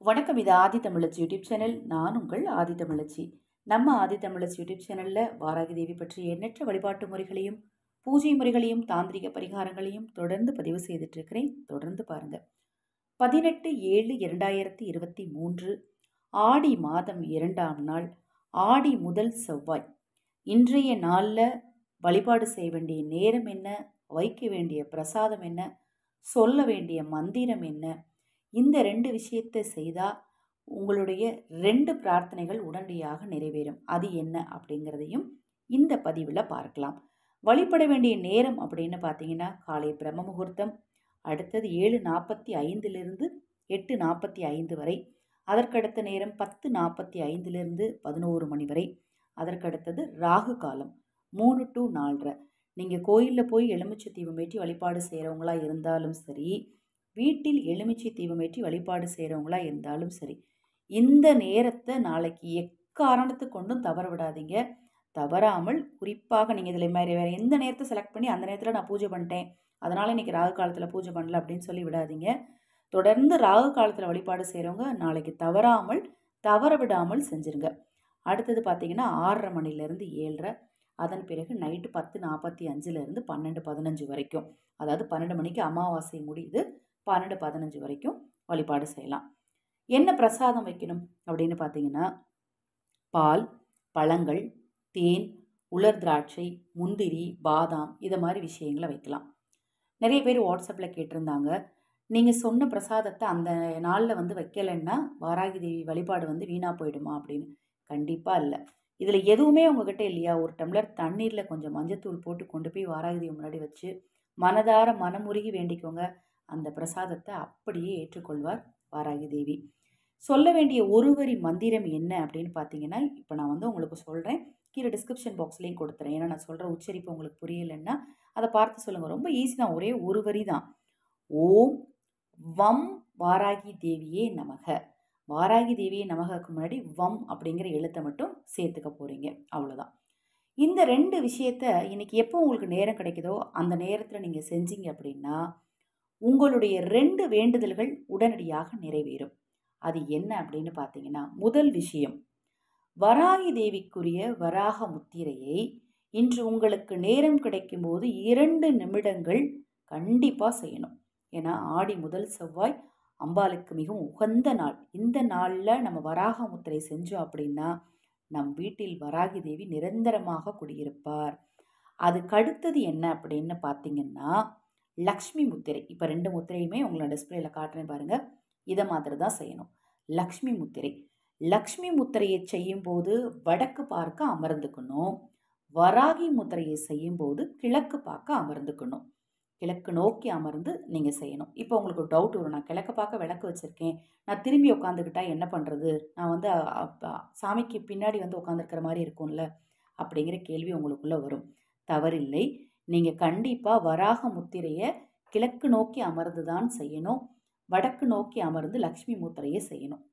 வணக்கம் இது ஆதி தமிழச்சி YouTube channel நான் உங்கள் ஆதி தமிழச்சி நம்ம ஆதி தமிழச்சி யூடியூப் சேனலில் வாராகி தேவி பற்றி எண்ணற்ற வழிபாட்டு முறைகளையும் பூஜை முறைகளையும் தாந்திரிக பரிகாரங்களையும் தொடர்ந்து பதிவு செய்துட்டு இருக்கிறேன் தொடர்ந்து பாருங்கள் பதினெட்டு ஏழு இரண்டாயிரத்தி இருபத்தி மூன்று ஆடி மாதம் இரண்டாம் நாள் ஆடி முதல் செவ்வாய் இன்றைய நாளில் வழிபாடு செய்ய வேண்டிய நேரம் என்ன வைக்க வேண்டிய பிரசாதம் என்ன சொல்ல வேண்டிய மந்திரம் என்ன இந்த ரெண்டு விஷயத்தை செய்தால் உங்களுடைய ரெண்டு பிரார்த்தனைகள் உடனடியாக நிறைவேறும் அது என்ன அப்படிங்கிறதையும் இந்த பதிவில் பார்க்கலாம் வழிபட வேண்டிய நேரம் அப்படின்னு பார்த்தீங்கன்னா காலை பிரம்ம முகூர்த்தம் அடுத்தது ஏழு நாற்பத்தி ஐந்திலிருந்து எட்டு நாற்பத்தி ஐந்து வரை அதற்கடுத்த நேரம் பத்து நாற்பத்தி ஐந்திலிருந்து பதினோரு மணி வரை அதற்கடுத்தது ராகு காலம் மூணு டு நாலரை நீங்கள் கோயிலில் போய் எலுமிச்சை தீபம் ஏற்றி வழிபாடு செய்கிறவங்களா இருந்தாலும் சரி வீட்டில் எலுமிச்சை தீபம் ஏற்றி வழிபாடு செய்கிறவங்களா இருந்தாலும் சரி இந்த நேரத்தை நாளைக்கு எக்காரணத்து கொண்டும் தவற விடாதீங்க தவறாமல் குறிப்பாக நீங்கள் இதில் மாதிரி வேறு எந்த நேரத்தை செலக்ட் பண்ணி அந்த நேரத்தில் நான் பூஜை பண்ணிட்டேன் அதனால் இன்றைக்கி ராகு காலத்தில் பூஜை பண்ணல அப்படின்னு சொல்லி விடாதீங்க தொடர்ந்து ராகு காலத்தில் வழிபாடு செய்கிறவங்க நாளைக்கு தவறாமல் தவற விடாமல் செஞ்சுருங்க அடுத்தது பார்த்திங்கன்னா ஆறரை மணிலேருந்து ஏழரை அதன் பிறகு நைட்டு பத்து நாற்பத்தி அஞ்சுலேருந்து பன்னெண்டு பதினஞ்சு வரைக்கும் அதாவது பன்னெண்டு மணிக்கு அமாவாசை முடியுது பன்னெண்டு பதினஞ்சு வரைக்கும் வழிபாடு செய்யலாம் என்ன பிரசாதம் வைக்கணும் அப்படின்னு பார்த்தீங்கன்னா பால் பழங்கள் தேன் உலர் திராட்சை முந்திரி பாதாம் இதை மாதிரி விஷயங்களை வைக்கலாம் நிறைய பேர் வாட்ஸ்அப்பில் கேட்டிருந்தாங்க நீங்கள் சொன்ன பிரசாதத்தை அந்த நாளில் வந்து வைக்கலைன்னா வாராகி தேவி வழிபாடு வந்து வீணாக போயிடுமா அப்படின்னு கண்டிப்பாக இல்லை இதில் எதுவுமே உங்ககிட்ட இல்லையா ஒரு டம்ளர் தண்ணீரில் கொஞ்சம் மஞ்சத்தூள் போட்டு கொண்டு போய் வாராகி தேவி முன்னாடி வச்சு மனதார மனமுருகி வேண்டிக்கோங்க அந்த பிரசாதத்தை அப்படியே ஏற்றுக்கொள்வார் வாராகி தேவி சொல்ல வேண்டிய ஒரு வரி மந்திரம் என்ன அப்படின்னு பார்த்தீங்கன்னா இப்போ நான் வந்து உங்களுக்கு சொல்கிறேன் கீழே டிஸ்கிரிப்ஷன் பாக்ஸ்லேயும் கொடுத்துறேன் ஏன்னா நான் சொல்கிற உச்சரிப்பு உங்களுக்கு புரியலைன்னா அதை பார்த்து சொல்லுங்கள் ரொம்ப ஈஸி தான் ஒரே ஒரு வரி தான் ஓம் வம் வாராகி தேவியே நமக வாராகி தேவியே நமகக்கு முன்னாடி வம் அப்படிங்கிற எழுத்தை மட்டும் சேர்த்துக்க போகிறீங்க அவ்வளோதான் இந்த ரெண்டு விஷயத்த இன்றைக்கி எப்போ உங்களுக்கு நேரம் கிடைக்குதோ அந்த நேரத்தில் நீங்கள் செஞ்சீங்க அப்படின்னா உங்களுடைய ரெண்டு வேண்டுதல்கள் உடனடியாக நிறைவேறும் அது என்ன அப்படின்னு பார்த்தீங்கன்னா முதல் விஷயம் வராகி தேவிக்குரிய வராக முத்திரையை இன்று உங்களுக்கு நேரம் கிடைக்கும்போது இரண்டு நிமிடங்கள் கண்டிப்பாக செய்யணும் ஏன்னா ஆடி முதல் செவ்வாய் அம்பாளுக்கு மிகவும் உகந்த நாள் இந்த நாளில் நம்ம வராக முத்திரை செஞ்சோம் அப்படின்னா நம் வீட்டில் வராகி தேவி நிரந்தரமாக குடியிருப்பார் அதுக்கு அடுத்தது என்ன அப்படின்னு பார்த்தீங்கன்னா லக்ஷ்மி முத்திரை இப்போ ரெண்டு முத்திரையுமே உங்களை டிஸ்பிளேயில் காட்டுறேன் பாருங்கள் இதை மாதிரி தான் செய்யணும் லக்ஷ்மி முத்திரை லக்ஷ்மி முத்திரையை செய்யும்போது வடக்கு பார்க்க அமர்ந்துக்கணும் வராகி முத்திரையை செய்யும்போது கிழக்கு பார்க்க அமர்ந்துக்கணும் கிழக்கு நோக்கி அமர்ந்து நீங்கள் செய்யணும் இப்போ உங்களுக்கு ஒரு டவுட் வரும் நான் கிழக்கு பார்க்க விளக்கு வச்சுருக்கேன் நான் திரும்பி உட்காந்துக்கிட்டா என்ன பண்ணுறது நான் வந்து சாமிக்கு பின்னாடி வந்து உட்காந்துருக்கிற மாதிரி இருக்கும்ல அப்படிங்கிற கேள்வி உங்களுக்குள்ளே வரும் தவறில்லை நீங்கள் கண்டிப்பாக வராக முத்திரையை கிழக்கு நோக்கி அமர்ந்து தான் செய்யணும் வடக்கு நோக்கி அமர்ந்து லக்ஷ்மி முத்திரையை செய்யணும்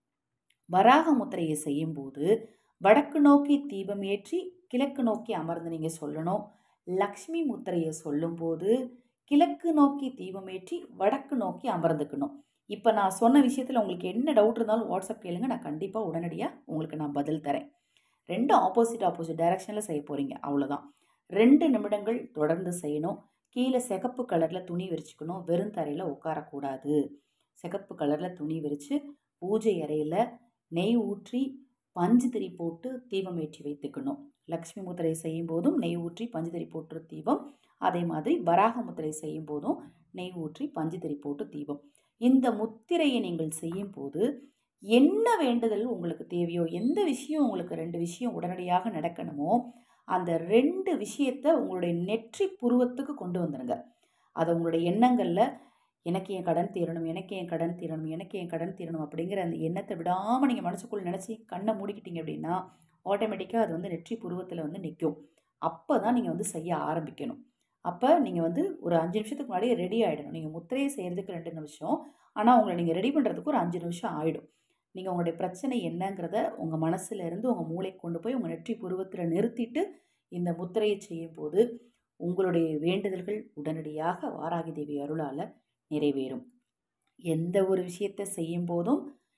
வராக முத்திரையை செய்யும்போது வடக்கு நோக்கி தீபம் ஏற்றி கிழக்கு நோக்கி அமர்ந்து நீங்கள் சொல்லணும் லக்ஷ்மி முத்திரையை சொல்லும்போது கிழக்கு நோக்கி தீபம் ஏற்றி வடக்கு நோக்கி அமர்ந்துக்கணும் இப்போ நான் சொன்ன விஷயத்தில் உங்களுக்கு என்ன டவுட் இருந்தாலும் வாட்ஸ்அப் கேளுங்க நான் கண்டிப்பாக உடனடியாக உங்களுக்கு நான் பதில் தரேன் ரெண்டு ஆப்போசிட் ஆப்போசிட் டைரக்ஷனில் செய்ய போகிறீங்க அவ்வளோதான் ரெண்டு நிமிடங்கள் தொடர்ந்து செய்யணும் கீழே சிகப்பு கலரில் துணி விரிச்சுக்கணும் வெறும் தரையில் உட்காரக்கூடாது சிகப்பு கலரில் துணி விரித்து பூஜை அறையில் நெய் ஊற்றி பஞ்சு திரி போட்டு தீபம் ஏற்றி வைத்துக்கணும் லக்ஷ்மி முத்திரை செய்யும் போதும் நெய் ஊற்றி பஞ்சு திரி போட்டு தீபம் அதே மாதிரி வராக முத்திரை செய்யும் போதும் நெய் ஊற்றி பஞ்சு திரி போட்டு தீபம் இந்த முத்திரையை நீங்கள் செய்யும் போது என்ன வேண்டுதல் உங்களுக்கு தேவையோ எந்த விஷயம் உங்களுக்கு ரெண்டு விஷயம் உடனடியாக நடக்கணுமோ அந்த ரெண்டு விஷயத்தை உங்களுடைய நெற்றி புருவத்துக்கு கொண்டு வந்துடுங்க அதை உங்களுடைய எண்ணங்களில் எனக்கு என் கடன் தீரணும் எனக்கு என் கடன் தீரணும் எனக்கு என் கடன் தீரணும் அப்படிங்கிற அந்த எண்ணத்தை விடாமல் நீங்கள் மனசுக்குள்ளே நினச்சி கண்ணை மூடிக்கிட்டீங்க அப்படின்னா ஆட்டோமேட்டிக்காக அது வந்து நெற்றி புருவத்தில் வந்து நிற்கும் அப்போ தான் நீங்கள் வந்து செய்ய ஆரம்பிக்கணும் அப்போ நீங்கள் வந்து ஒரு அஞ்சு நிமிஷத்துக்கு முன்னாடியே ரெடி ஆகிடணும் நீங்கள் முத்திரையை செய்கிறதுக்கு ரெண்டு நிமிஷம் ஆனால் உங்களை நீங்கள் ரெடி பண்ணுறதுக்கு ஒரு அஞ்சு நிமிஷம் ஆகிடும் நீங்கள் உங்களுடைய பிரச்சனை என்னங்கிறத உங்கள் மனசில் இருந்து உங்கள் மூளைக்கு கொண்டு போய் உங்கள் நெற்றி புருவத்தில் நிறுத்திட்டு இந்த முத்திரையை செய்யும்போது உங்களுடைய வேண்டுதல்கள் உடனடியாக வாராகி தேவி அருளால் நிறைவேறும் எந்த ஒரு விஷயத்தை செய்யும் போதும்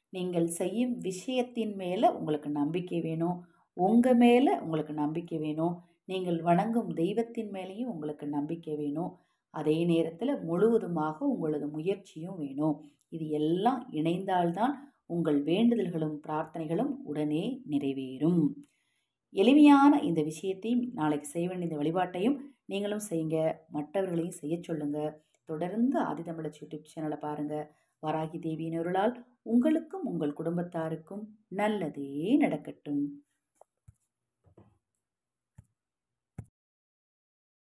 நீங்கள் செய்யும் விஷயத்தின் மேலே உங்களுக்கு நம்பிக்கை வேணும் உங்கள் மேலே உங்களுக்கு நம்பிக்கை வேணும் நீங்கள் வணங்கும் தெய்வத்தின் மேலேயும் உங்களுக்கு நம்பிக்கை வேணும் அதே நேரத்தில் முழுவதுமாக உங்களது முயற்சியும் வேணும் இது எல்லாம் இணைந்தால்தான் உங்கள் வேண்டுதல்களும் பிரார்த்தனைகளும் உடனே நிறைவேறும் எளிமையான இந்த விஷயத்தையும் நாளைக்கு செய்ய வேண்டிய இந்த வழிபாட்டையும் நீங்களும் செய்யுங்க மற்றவர்களையும் செய்ய சொல்லுங்க தொடர்ந்து ஆதிதமிழச் யூடியூப் சேனலை பாருங்கள் வராகி தேவியின் அருளால் உங்களுக்கும் உங்கள் குடும்பத்தாருக்கும் நல்லதே நடக்கட்டும்